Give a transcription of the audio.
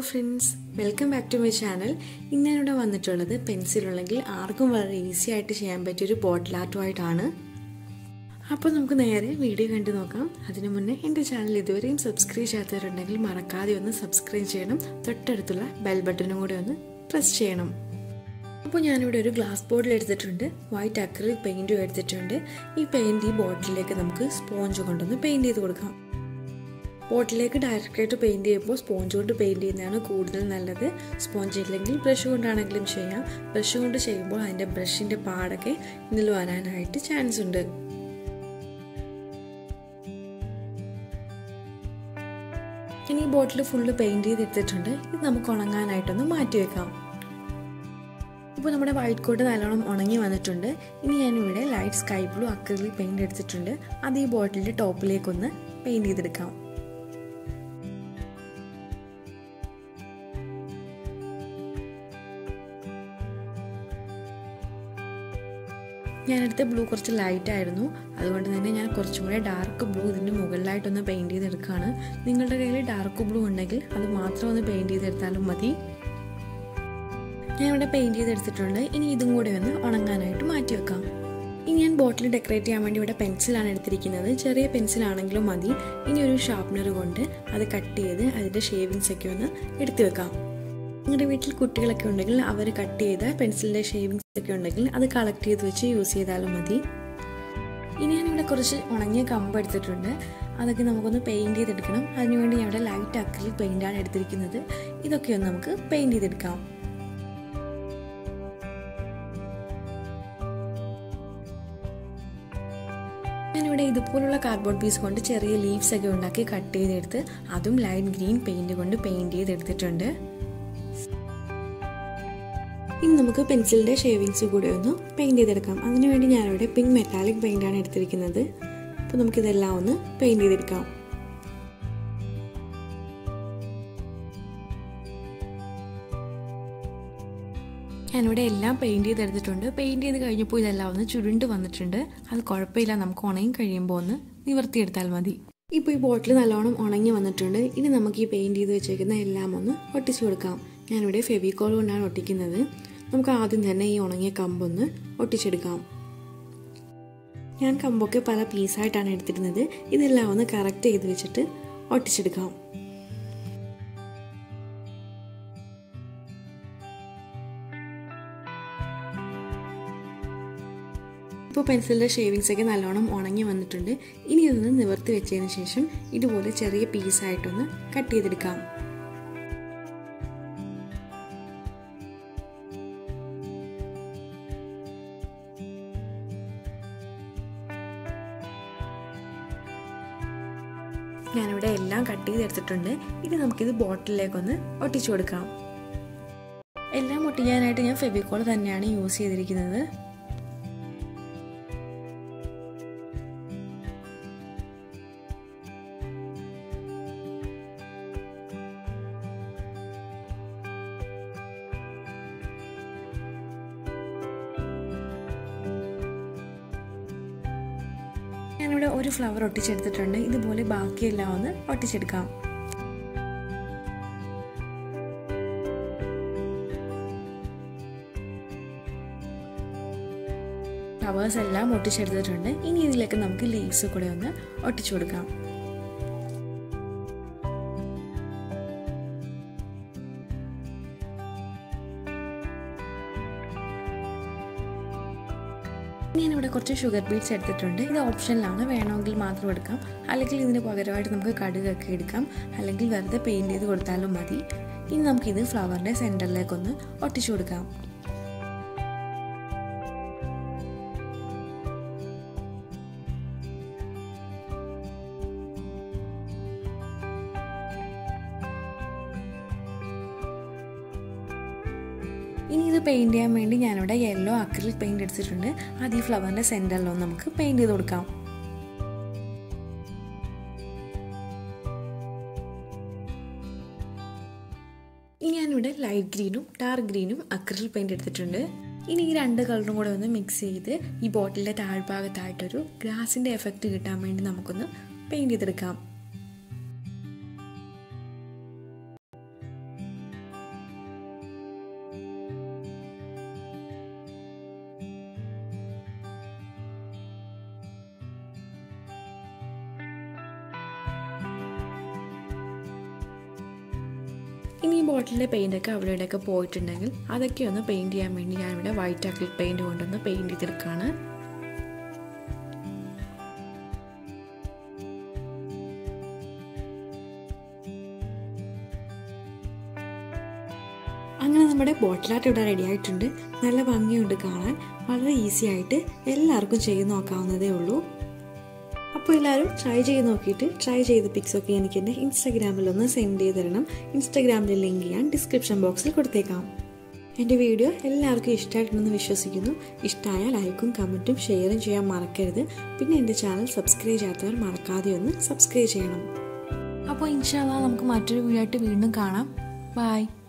friends welcome back to my channel ഇന്ന് ഞാനിവിടെ വന്നിട്ടുള്ളത് പെൻസിൽ ഉണ്ടെങ്കിൽ ആർക്കും വളരെ ഈസി ആയിട്ട് ചെയ്യാൻ പറ്റിയൊരു ബോട്ടിൽ ആർട്ടുമായിട്ടാണ് അപ്പോൾ നമുക്ക് നേരെ വീഡിയോ കണ്ടു നോക്കാം അതിനു മുന്നേ എൻ്റെ ചാനൽ ഇതുവരെയും സബ്സ്ക്രൈബ് ചെയ്യാത്തവരുണ്ടെങ്കിൽ മറക്കാതെ ഒന്ന് സബ്സ്ക്രൈബ് ചെയ്യണം തൊട്ടടുത്തുള്ള ബെൽ ബട്ടണും കൂടെ ഒന്ന് പ്രസ് ചെയ്യണം അപ്പോൾ ഞാനിവിടെ ഒരു ഗ്ലാസ് ബോട്ടിൽ എടുത്തിട്ടുണ്ട് വൈറ്റ് അക്രിലിക് പെയിൻറ്റും എടുത്തിട്ടുണ്ട് ഈ പെയിൻറ്റ് ഈ ബോട്ടിലേക്ക് നമുക്ക് സ്പോഞ്ച് കൊണ്ടൊന്ന് പെയിൻറ്റ് ചെയ്ത് കൊടുക്കാം ബോട്ടിലേക്ക് ഡയറക്റ്റായിട്ട് പെയിൻറ്റ് ചെയ്യുമ്പോൾ സ്പോഞ്ച് കൊണ്ട് പെയിൻറ്റ് ചെയ്യുന്നതാണ് കൂടുതൽ നല്ലത് സ്പോഞ്ച് ഇല്ലെങ്കിൽ ബ്രഷ് കൊണ്ടാണെങ്കിലും ചെയ്യാം ബ്രഷ് കൊണ്ട് ചെയ്യുമ്പോൾ അതിൻ്റെ ബ്രഷിൻ്റെ പാടൊക്കെ ഇതിൽ വരാനായിട്ട് ചാൻസ് ഉണ്ട് ഇനി ഈ ബോട്ടിൽ ഫുള്ള് പെയിൻറ്റ് ചെയ്തെടുത്തിട്ടുണ്ട് ഇത് നമുക്ക് ഉണങ്ങാനായിട്ടൊന്ന് മാറ്റി വെക്കാം ഇപ്പോൾ നമ്മുടെ വൈറ്റ് കോട്ട് നല്ലോണം ഉണങ്ങി വന്നിട്ടുണ്ട് ഇനി ഞാനിവിടെ light sky blue acrylic paint എടുത്തിട്ടുണ്ട് അത് ഈ ബോട്ടിലിൻ്റെ ടോപ്പിലേക്കൊന്ന് പെയിൻറ് ചെയ്തെടുക്കാം ഞാനെടുത്ത ബ്ലൂ കുറച്ച് ലൈറ്റ് ആയിരുന്നു അതുകൊണ്ട് തന്നെ ഞാൻ കുറച്ചും കൂടെ ഡാർക്ക് ബ്ലൂ ഇതിൻ്റെ മുകളിലായിട്ടൊന്ന് പെയിൻറ് ചെയ്തെടുക്കുകയാണ് നിങ്ങളുടെ കയ്യിൽ ഡാർക്ക് ബ്ലൂ ഉണ്ടെങ്കിൽ അത് മാത്രം ഒന്ന് പെയിൻറ് ചെയ്തെടുത്താലും മതി ഞാൻ ഇവിടെ പെയിൻറ് ചെയ്തെടുത്തിട്ടുണ്ട് ഇനി ഇതും കൂടെ ഒന്ന് ഉണങ്ങാനായിട്ട് മാറ്റി വെക്കാം ഇനി ഞാൻ ബോട്ടിൽ ഡെക്കറേറ്റ് ചെയ്യാൻ വേണ്ടി ഇവിടെ പെൻസിലാണ് എടുത്തിരിക്കുന്നത് ചെറിയ പെൻസിലാണെങ്കിലും മതി ഇനി ഒരു ഷാർപ്നർ കൊണ്ട് അത് കട്ട് ചെയ്ത് അതിൻ്റെ ഷേവിങ്സ് ഒക്കെ ഒന്ന് എടുത്തു വെക്കാം നിങ്ങളുടെ വീട്ടിൽ കുട്ടികളൊക്കെ ഉണ്ടെങ്കിൽ അവർ കട്ട് ചെയ്ത പെൻസിലിൻ്റെ ഷേവിങ്സ് ഒക്കെ ഉണ്ടെങ്കിൽ അത് കളക്ട് ചെയ്ത് വെച്ച് യൂസ് ചെയ്താലും മതി ഇനി ഞാനിവിടെ കുറച്ച് ഉണങ്ങിയ കമ്പ് എടുത്തിട്ടുണ്ട് അതൊക്കെ നമുക്കൊന്ന് പെയിൻറ് ചെയ്തെടുക്കണം അതിനുവേണ്ടി ഞാൻ ഇവിടെ ലൈറ്റ് അക്രിലിക് പെയിൻ്റാണ് എടുത്തിരിക്കുന്നത് ഇതൊക്കെ ഒന്ന് നമുക്ക് പെയിൻറ് ചെയ്തെടുക്കാം ഞാനിവിടെ ഇതുപോലുള്ള കാർഡ്ബോർഡ് പീസ് കൊണ്ട് ചെറിയ ലീവ്സ് ഒക്കെ ഉണ്ടാക്കി കട്ട് ചെയ്തെടുത്ത് അതും ലൈറ്റ് ഗ്രീൻ പെയിന്റ് കൊണ്ട് പെയിന്റ് ചെയ്തെടുത്തിട്ടുണ്ട് ഇനി നമുക്ക് പെൻസിലിൻ്റെ ഷേവിങ്സ് കൂടെ ഒന്ന് പെയിന്റ് ചെയ്തെടുക്കാം അതിനുവേണ്ടി ഞാനിവിടെ പിങ്ക് മെറ്റാലിക് പെയിൻ്റാണ് എടുത്തിരിക്കുന്നത് അപ്പോൾ നമുക്കിതെല്ലാം ഒന്ന് പെയിന്റ് ചെയ്തെടുക്കാം ഞാനിവിടെ എല്ലാം പെയിൻറ് ചെയ്തെടുത്തിട്ടുണ്ട് പെയിൻറ് ചെയ്ത് കഴിഞ്ഞപ്പോൾ ഇതെല്ലാം ഒന്ന് ചുരുണ്ട് വന്നിട്ടുണ്ട് അത് കുഴപ്പമില്ല നമുക്ക് ഉണങ്ങി കഴിയുമ്പോൾ ഒന്ന് നിവർത്തിയെടുത്താൽ മതി ഇപ്പോൾ ഈ ബോട്ടിൽ നല്ലോണം ഉണങ്ങി വന്നിട്ടുണ്ട് ഇനി നമുക്ക് ഈ പെയിൻറ് ചെയ്ത് വെച്ചേക്കുന്ന എല്ലാം ഒന്ന് ഒട്ടിച്ചു കൊടുക്കാം ഞാനിവിടെ ഫെവിക്കോൾ കൊണ്ടാണ് ഒട്ടിക്കുന്നത് നമുക്ക് ആദ്യം തന്നെ ഈ ഉണങ്ങിയ കമ്പൊന്ന് ഒട്ടിച്ചെടുക്കാം ഞാൻ കമ്പൊക്കെ പല പീസായിട്ടാണ് എടുത്തിരുന്നത് ഇതെല്ലാം ഒന്ന് കറക്റ്റ് ചെയ്ത് വെച്ചിട്ട് ഒട്ടിച്ചെടുക്കാം ഇപ്പോൾ പെൻസിലിൻ്റെ ഷേവിങ്സ് ഒക്കെ നല്ലോണം ഉണങ്ങി വന്നിട്ടുണ്ട് ഇനി ഇതൊന്ന് നിവർത്തി വെച്ചതിന് ശേഷം ഇതുപോലെ ചെറിയ പീസായിട്ടൊന്ന് കട്ട് ചെയ്തെടുക്കാം ഞാനിവിടെ എല്ലാം കട്ട് ചെയ്തെടുത്തിട്ടുണ്ട് ഇനി നമുക്കിത് ബോട്ടിലേക്കൊന്ന് ഒട്ടിച്ചു കൊടുക്കാം എല്ലാം ഒട്ടിക്കാനായിട്ട് ഞാൻ ഫെവിക്കോൾ തന്നെയാണ് യൂസ് ചെയ്തിരിക്കുന്നത് ഞാനിവിടെ ഒരു ഫ്ലവർ ഒട്ടിച്ചെടുത്തിട്ടുണ്ട് ഇതുപോലെ ബാക്കിയെല്ലാം ഒന്ന് ഒട്ടിച്ചെടുക്കാം ഫ്ലവേഴ്സ് എല്ലാം ഒട്ടിച്ചെടുത്തിട്ടുണ്ട് ഇനി ഇതിലേക്ക് നമുക്ക് ലീവ്സ് കൂടെ ഒന്ന് ഒട്ടിച്ചു കൊടുക്കാം ഞാനിവിടെ കുറച്ച് ഷുഗർ ബീറ്റ്സ് എടുത്തിട്ടുണ്ട് ഇത് ഓപ്ഷനിലാണ് വേണമെങ്കിൽ മാത്രം എടുക്കാം അല്ലെങ്കിൽ ഇതിന് പകരമായിട്ട് നമുക്ക് കടുകൊക്കെ എടുക്കാം അല്ലെങ്കിൽ വെറുതെ പെയിൻറ് ചെയ്ത് കൊടുത്താലും മതി ഇനി നമുക്കിത് ഫ്ലവറിൻ്റെ സെൻറ്ററിലേക്കൊന്ന് ഒട്ടിച്ചു കൊടുക്കാം ഇനി ഇത് പെയിൻറ് ചെയ്യാൻ വേണ്ടി ഞാനിവിടെ യെല്ലോ അക്രിലിക് പെയിൻറ് എടുത്തിട്ടുണ്ട് അത് ഈ ഫ്ലവറിൻ്റെ സെൻറ്ററിലൊന്ന് നമുക്ക് പെയിൻറ് ചെയ്ത് കൊടുക്കാം ഇനി ഞാനിവിടെ ലൈറ്റ് ഗ്രീനും ഡാർക്ക് ഗ്രീനും അക്രിൽ പെയിൻറ് എടുത്തിട്ടുണ്ട് ഇനി ഈ രണ്ട് കളറും കൂടെ ഒന്ന് മിക്സ് ചെയ്ത് ഈ ബോട്ടിലിൻ്റെ താഴ്ഭാഗത്തായിട്ടൊരു ഗ്ലാസിൻ്റെ എഫക്റ്റ് കിട്ടാൻ വേണ്ടി നമുക്കൊന്ന് പെയിൻറ് ചെയ്തെടുക്കാം ഇനി ഈ ബോട്ടിലിൻ്റെ പെയിൻ്റൊക്കെ അവിടെ ഇവിടെയൊക്കെ പോയിട്ടുണ്ടെങ്കിൽ അതൊക്കെ ഒന്ന് പെയിൻറ്റ് ചെയ്യാൻ വേണ്ടി ഞാനിവിടെ വൈറ്റ് അക്രിലിക് പെയിൻറ്റ് കൊണ്ടൊന്ന് പെയിൻറ്റ് ചെയ്തെടുക്കുകയാണ് അങ്ങനെ നമ്മുടെ ബോട്ടിൽ ആർട്ട് ഇവിടെ റെഡി ആയിട്ടുണ്ട് നല്ല ഭംഗിയുണ്ട് കാണാൻ വളരെ ഈസി ആയിട്ട് എല്ലാവർക്കും ചെയ്ത് നോക്കാവുന്നതേ ഉള്ളൂ അപ്പോൾ എല്ലാവരും ട്രൈ ചെയ്ത് നോക്കിയിട്ട് ട്രൈ ചെയ്ത പിക്സൊക്കെ എനിക്ക് എൻ്റെ ഇൻസ്റ്റാഗ്രാമിൽ ഒന്ന് സെൻഡ് ചെയ്ത് തരണം ഇൻസ്റ്റാഗ്രാമിൽ ലിങ്ക് ഞാൻ ഡിസ്ക്രിപ്ഷൻ ബോക്സിൽ കൊടുത്തേക്കാം എൻ്റെ വീഡിയോ എല്ലാവർക്കും ഇഷ്ടമായിട്ടുണ്ടെന്ന് വിശ്വസിക്കുന്നു ഇഷ്ടമായ ലൈക്കും കമൻറ്റും ഷെയറും ചെയ്യാൻ മറക്കരുത് പിന്നെ എൻ്റെ ചാനൽ സബ്സ്ക്രൈബ് ചെയ്യാത്തവർ മറക്കാതെ ഒന്ന് സബ്സ്ക്രൈബ് ചെയ്യണം അപ്പോൾ ഇൻഷാല്ല നമുക്ക് മറ്റൊരു വീഡിയോ ആയിട്ട് വീണ്ടും കാണാം ബൈ